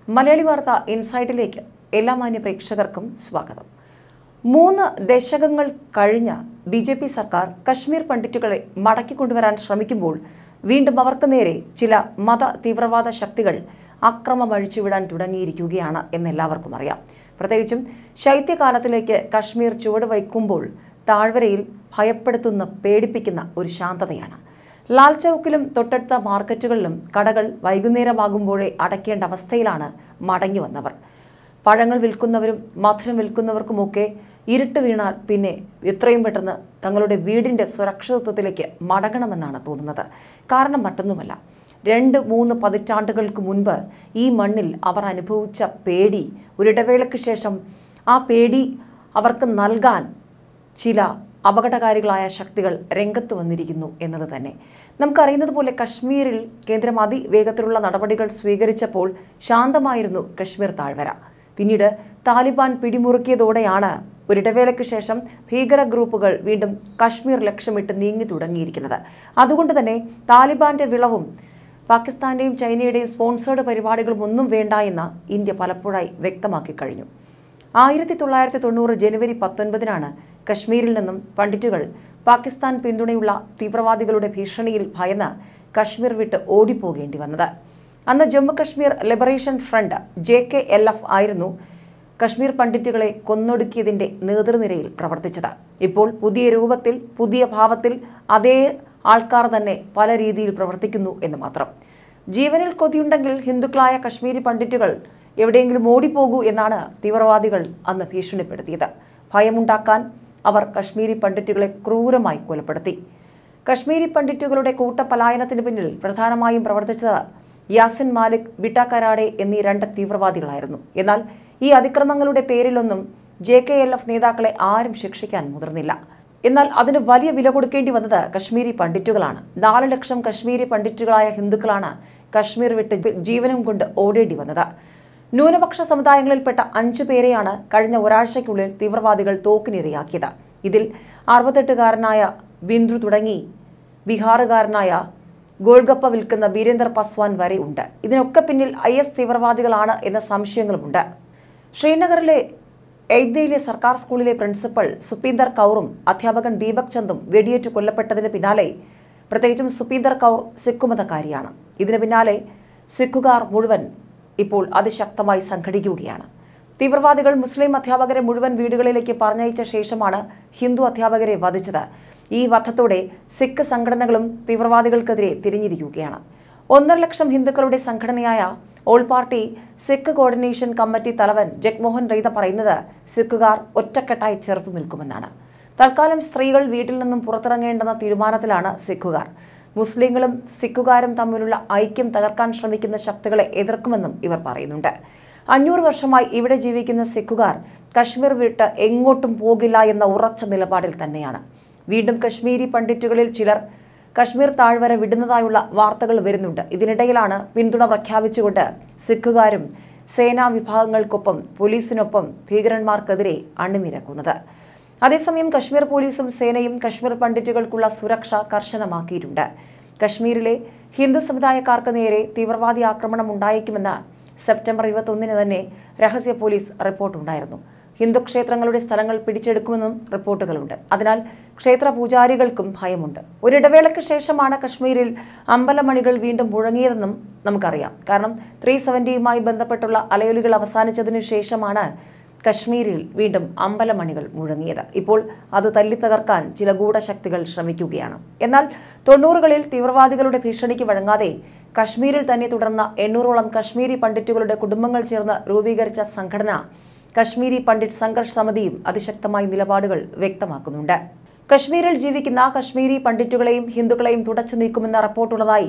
മലയാളി വാർത്ത ഇൻസൈറ്റിലേക്ക് എല്ലാ മാന്യ പ്രേക്ഷകർക്കും സ്വാഗതം മൂന്ന് ദശകങ്ങൾ കഴിഞ്ഞ ബി ജെ പി സർക്കാർ കശ്മീർ പണ്ഡിറ്റുകളെ മടക്കിക്കൊണ്ടുവരാൻ ശ്രമിക്കുമ്പോൾ വീണ്ടും അവർക്ക് നേരെ ചില മത തീവ്രവാദ ശക്തികൾ അക്രമം അഴിച്ചുവിടാൻ തുടങ്ങിയിരിക്കുകയാണ് എന്ന് എല്ലാവർക്കും അറിയാം പ്രത്യേകിച്ചും ശൈത്യകാലത്തിലേക്ക് കശ്മീർ ചുവട് വയ്ക്കുമ്പോൾ താഴ്വരയിൽ ഭയപ്പെടുത്തുന്ന പേടിപ്പിക്കുന്ന ഒരു ശാന്തതയാണ് ലാൽ ചൗക്കിലും തൊട്ടടുത്ത മാർക്കറ്റുകളിലും കടകൾ വൈകുന്നേരമാകുമ്പോഴേ അടയ്ക്കേണ്ട അവസ്ഥയിലാണ് മടങ്ങി വന്നവർ പഴങ്ങൾ വിൽക്കുന്നവരും മധുരം വിൽക്കുന്നവർക്കുമൊക്കെ ഇരുട്ട് വീണാൽ പിന്നെ എത്രയും പെട്ടെന്ന് തങ്ങളുടെ വീടിൻ്റെ സുരക്ഷിതത്വത്തിലേക്ക് മടങ്ങണമെന്നാണ് തോന്നുന്നത് കാരണം മറ്റൊന്നുമല്ല രണ്ട് മൂന്ന് പതിറ്റാണ്ടുകൾക്ക് മുൻപ് ഈ മണ്ണിൽ അവർ അനുഭവിച്ച പേടി ഒരിടവേളയ്ക്ക് ശേഷം ആ പേടി അവർക്ക് നൽകാൻ ചില അപകടകാരികളായ ശക്തികൾ രംഗത്ത് വന്നിരിക്കുന്നു എന്നത് തന്നെ നമുക്കറിയുന്നത് പോലെ കശ്മീരിൽ കേന്ദ്രം അതിവേഗത്തിലുള്ള നടപടികൾ സ്വീകരിച്ചപ്പോൾ ശാന്തമായിരുന്നു കശ്മീർ താഴ്വര പിന്നീട് താലിബാൻ പിടിമുറുക്കിയതോടെയാണ് ഒരിടവേളയ്ക്ക് ശേഷം ഭീകര ഗ്രൂപ്പുകൾ വീണ്ടും കശ്മീർ ലക്ഷ്യമിട്ട് നീങ്ങി തുടങ്ങിയിരിക്കുന്നത് അതുകൊണ്ട് തന്നെ താലിബാന്റെ വിളവും പാകിസ്ഥാന്റെയും ചൈനയുടെയും സ്പോൺസേഡ് പരിപാടികളും ഒന്നും വേണ്ട എന്ന് ഇന്ത്യ പലപ്പോഴായി വ്യക്തമാക്കി കഴിഞ്ഞു ആയിരത്തി തൊള്ളായിരത്തി തൊണ്ണൂറ് ജനുവരി പത്തൊൻപതിനാണ് കശ്മീരിൽ നിന്നും പണ്ഡിറ്റുകൾ പാകിസ്ഥാൻ പിന്തുണയുള്ള തീവ്രവാദികളുടെ ഭീഷണിയിൽ ഭയന്ന് കശ്മീർ വിട്ട് ഓടിപ്പോകേണ്ടി വന്നത് അന്ന് Jammu Kashmir liberation front J K L F ആയിരുന്നു കശ്മീർ പണ്ഡിറ്റുകളെ കൊന്നൊടുക്കിയതിന്റെ നേതൃനിരയിൽ പ്രവർത്തിച്ചത് ഇപ്പോൾ പുതിയ രൂപത്തിൽ പുതിയ ഭാവത്തിൽ അതേ ആൾക്കാർ തന്നെ പല രീതിയിൽ പ്രവർത്തിക്കുന്നു എന്ന് മാത്രം ജീവനിൽ കൊതിയുണ്ടെങ്കിൽ ഹിന്ദുക്കളായ കശ്മീരി പണ്ഡിറ്റുകൾ എവിടെയെങ്കിലും ഓടിപ്പോകൂ എന്നാണ് തീവ്രവാദികൾ അന്ന് ഭീഷണിപ്പെടുത്തിയത് ഭയമുണ്ടാക്കാൻ അവർ കശ്മീരി പണ്ഡിറ്റുകളെ ക്രൂരമായി കൊലപ്പെടുത്തി കശ്മീരി പണ്ഡിറ്റുകളുടെ കൂട്ടപലായനത്തിന് പിന്നിൽ പ്രധാനമായും പ്രവർത്തിച്ചത് യാസിൻ മാലിക് ബിട്ട കരാടെ എന്നീ രണ്ട് തീവ്രവാദികളായിരുന്നു എന്നാൽ ഈ അതിക്രമങ്ങളുടെ പേരിലൊന്നും ജെ കെ എൽ എഫ് നേതാക്കളെ ആരും ശിക്ഷിക്കാൻ മുതിർന്നില്ല എന്നാൽ അതിന് വലിയ വില കൊടുക്കേണ്ടി വന്നത് കശ്മീരി പണ്ഡിറ്റുകളാണ് നാല് ലക്ഷം കശ്മീരി പണ്ഡിറ്റുകളായ ഹിന്ദുക്കളാണ് കശ്മീർ വിട്ട് ജീവനും കൊണ്ട് ഓടേണ്ടി വന്നത് ന്യൂനപക്ഷ സമുദായങ്ങളിൽപ്പെട്ട അഞ്ചു പേരെയാണ് കഴിഞ്ഞ ഒരാഴ്ചയ്ക്കുള്ളിൽ തീവ്രവാദികൾ തോക്കിനിരയാക്കിയത് ഇതിൽ അറുപത്തെട്ടുകാരനായ ബിന്ദ്രു തുടങ്ങി ബീഹാറുകാരനായ ഗോൾഗപ്പ വിൽക്കുന്ന വീരേന്ദർ പസ്വാൻ വരെ ഉണ്ട് ഇതിനൊക്കെ പിന്നിൽ ഐ എസ് തീവ്രവാദികളാണ് എന്ന സംശയങ്ങളുമുണ്ട് ശ്രീനഗറിലെ എയ്ദയിലെ സർക്കാർ സ്കൂളിലെ പ്രിൻസിപ്പൽ സുപീന്ദർ കൗറും അധ്യാപകൻ ദീപക് ചന്ദും വെടിയേറ്റ് കൊല്ലപ്പെട്ടതിന് പിന്നാലെ പ്രത്യേകിച്ചും സുപീന്ദർ കൗർ സിഖ് മതക്കാരിയാണ് ഇതിന് പിന്നാലെ സിഖുകാർ മുഴുവൻ ഇപ്പോൾ അതിശക്തമായി സംഘടിക്കുകയാണ് തീവ്രവാദികൾ മുസ്ലിം അധ്യാപകരെ മുഴുവൻ വീടുകളിലേക്ക് പറഞ്ഞയച്ച ശേഷമാണ് ഹിന്ദു അധ്യാപകരെ വധിച്ചത് ഈ വധത്തോടെ സിഖ് സംഘടനകളും തീവ്രവാദികൾക്കെതിരെ തിരിഞ്ഞിരിക്കുകയാണ് ഒന്നര ലക്ഷം ഹിന്ദുക്കളുടെ സംഘടനയായ all party Sikh coordination committee തലവൻ ജഗ്മോഹൻ റെയ്ത പറയുന്നത് സിഖുകാർ ഒറ്റക്കെട്ടായി ചേർത്ത് നിൽക്കുമെന്നാണ് തൽക്കാലം സ്ത്രീകൾ വീട്ടിൽ നിന്നും പുറത്തിറങ്ങേണ്ടെന്ന തീരുമാനത്തിലാണ് സിഖുകാർ മുസ്ലിങ്ങളും സിഖുകാരും തമ്മിലുള്ള ഐക്യം തകർക്കാൻ ശ്രമിക്കുന്ന ശക്തികളെ എതിർക്കുമെന്നും ഇവർ പറയുന്നുണ്ട് അഞ്ഞൂറ് വർഷമായി ഇവിടെ ജീവിക്കുന്ന സിഖുകാർ കശ്മീർ വിട്ട് എങ്ങോട്ടും പോകില്ല എന്ന ഉറച്ച നിലപാടിൽ തന്നെയാണ് വീണ്ടും കശ്മീരി പണ്ഡിറ്റുകളിൽ ചിലർ കശ്മീർ താഴ്വര വിടുന്നതായുള്ള വാർത്തകൾ വരുന്നുണ്ട് ഇതിനിടയിലാണ് പിന്തുണ പ്രഖ്യാപിച്ചുകൊണ്ട് സിഖുകാരും സേനാ വിഭാഗങ്ങൾക്കൊപ്പം പോലീസിനൊപ്പം ഭീകരന്മാർക്കെതിരെ അണിനിരക്കുന്നത് അതേസമയം കശ്മീർ പോലീസും സേനയും കശ്മീർ പണ്ഡിറ്റുകൾക്കുള്ള സുരക്ഷ കർശനമാക്കിയിട്ടുണ്ട് കശ്മീരിലെ ഹിന്ദു സമുദായക്കാർക്ക് നേരെ തീവ്രവാദി ആക്രമണം ഉണ്ടായേക്കുമെന്ന് സെപ്റ്റംബർ ഇരുപത്തൊന്നിന് തന്നെ രഹസ്യ പോലീസ് റിപ്പോർട്ടുണ്ടായിരുന്നു ഹിന്ദു ക്ഷേത്രങ്ങളുടെ സ്ഥലങ്ങൾ പിടിച്ചെടുക്കുമെന്നും റിപ്പോർട്ടുകളുണ്ട് അതിനാൽ ക്ഷേത്ര പൂജാരികൾക്കും ഭയമുണ്ട് ഒരിടവേളയ്ക്ക് ശേഷമാണ് കശ്മീരിൽ അമ്പലമണികൾ വീണ്ടും മുഴങ്ങിയതെന്നും നമുക്കറിയാം കാരണം ത്രീ സെവൻറ്റിയുമായി ബന്ധപ്പെട്ടുള്ള അലയൊലികൾ അവസാനിച്ചതിനു ശേഷമാണ് കശ്മീരിൽ വീണ്ടും അമ്പലമണികൾ മുഴങ്ങിയത് ഇപ്പോൾ അത് തല്ലിത്തകർക്കാൻ ചില ഗൂഢശക്തികൾ ശ്രമിക്കുകയാണ് എന്നാൽ തൊണ്ണൂറുകളിൽ തീവ്രവാദികളുടെ ഭീഷണിക്ക് വഴങ്ങാതെ കശ്മീരിൽ തന്നെ തുടർന്ന എണ്ണൂറോളം കശ്മീരി പണ്ഡിറ്റുകളുടെ കുടുംബങ്ങൾ ചേർന്ന് രൂപീകരിച്ച സംഘടന കശ്മീരി പണ്ഡിറ്റ് സംഘർഷ് സമിതിയും അതിശക്തമായ നിലപാടുകൾ വ്യക്തമാക്കുന്നുണ്ട് കശ്മീരിൽ ജീവിക്കുന്ന കശ്മീരി പണ്ഡിറ്റുകളെയും ഹിന്ദുക്കളെയും തുടച്ചു നീക്കുമെന്ന റിപ്പോർട്ടുള്ളതായി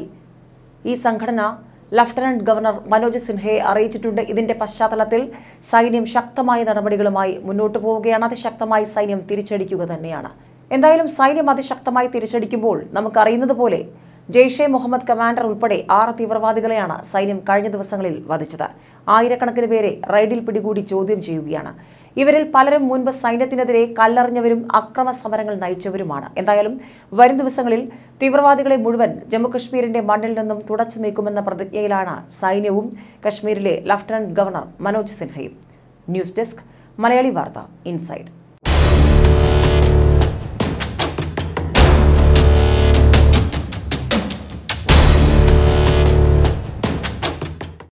ഈ സംഘടന ലഫ്റ്റനന്റ് ഗവർണർ മനോജ് സിൻഹയെ അറിയിച്ചിട്ടുണ്ട് ഇതിന്റെ പശ്ചാത്തലത്തിൽ സൈന്യം ശക്തമായ നടപടികളുമായി മുന്നോട്ട് പോവുകയാണ് അതിശക്തമായി സൈന്യം തിരിച്ചടിക്കുക തന്നെയാണ് എന്തായാലും സൈന്യം അതിശക്തമായി തിരിച്ചടിക്കുമ്പോൾ നമുക്കറിയുന്നത് പോലെ ജെയ്ഷെ മുഹമ്മദ് കമാൻഡർ ഉൾപ്പെടെ ആറ് തീവ്രവാദികളെയാണ് സൈന്യം കഴിഞ്ഞ ദിവസങ്ങളിൽ വധിച്ചത് ആയിരക്കണക്കിന് പേരെ റൈഡിൽ പിടികൂടി ചോദ്യം ചെയ്യുകയാണ് ഇവരിൽ പലരും മുൻപ് സൈന്യത്തിനെതിരെ കല്ലെറിഞ്ഞവരും അക്രമ സമരങ്ങൾ നയിച്ചവരുമാണ് എന്തായാലും വരും ദിവസങ്ങളിൽ തീവ്രവാദികളെ മുഴുവൻ ജമ്മുകശ്മീരിന്റെ മണ്ണിൽ നിന്നും തുടച്ചു നീക്കുമെന്ന പ്രതിജ്ഞയിലാണ് സൈന്യവും കശ്മീരിലെ ലഫ്റ്റനന്റ് ഗവർണർ മനോജ് സിൻഹയും ന്യൂസ് ഡെസ്ക് മലയാളി വാർത്ത ഇൻസൈഡ്